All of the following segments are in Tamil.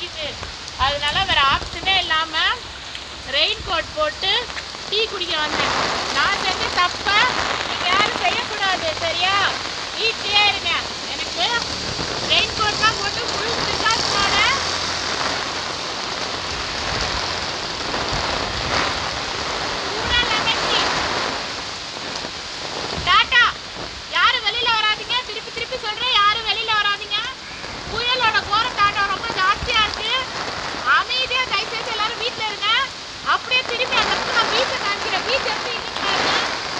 அடிக்குது அதனால வேற ஆப்ஷனே இல்லாம ரெயின் கோட் போட்டு டீ குடிக்க வந்தேன் நான் செஞ்ச தப்ப நீங்க யாரும் செய்யக்கூடாது சரியா வீட்லயே இருங்க எனக்கு ரெயின் கோட்லாம் போட்டு ஃபுல் ப்ரிகாஷனோட பூரா லெமன் டீ டாட்டா யாரும் வெளியில வராதீங்க திருப்பி திருப்பி சொல்றேன் யாரும் வெளியில வராதீங்க புயலோட கோர தாட்டம் ரொம்ப ஜாஸ்தியா இருக்கு அமைதியா தயவு செஞ்சு எல்லாரும் வீட்ல இருங்க அப்படியே திருப்பி அந்த இடத்துல நான் பீச்சை காமிக்கிறேன் பீச் எப்படி இருக்குன்னு பாருங்க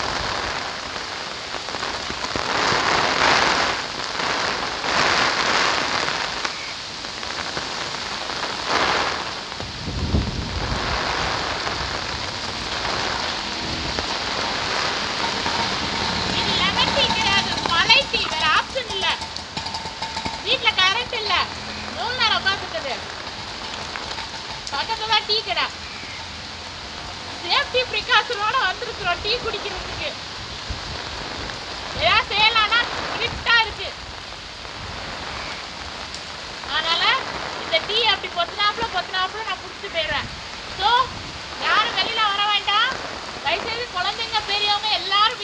இது லெமன் டீ கிடையாது மலை டீ வேற ஆப்ஷன் இல்ல வீட்ல கரண்ட் இல்ல மூணு நேரம் உட்காந்துருக்குது பக்கத்துல தான் டீ கடை சேஃப்டி ப்ரிகாஷனோட வந்திருக்கிறோம் டீ குடிக்கிறதுக்கு ஏதாவது செய்யலாம்னா இருட்டா இருக்கு அதனால இந்த டீ அப்படி பொத்துனாப்புல பொத்துனாப்புல நான் குடிச்சிட்டு போயிடுறேன் ஸோ யாரும் வெளியில வர வேண்டாம் தயவுசெய்து குழந்தைங்க பெரியவங்க எல்லாரும்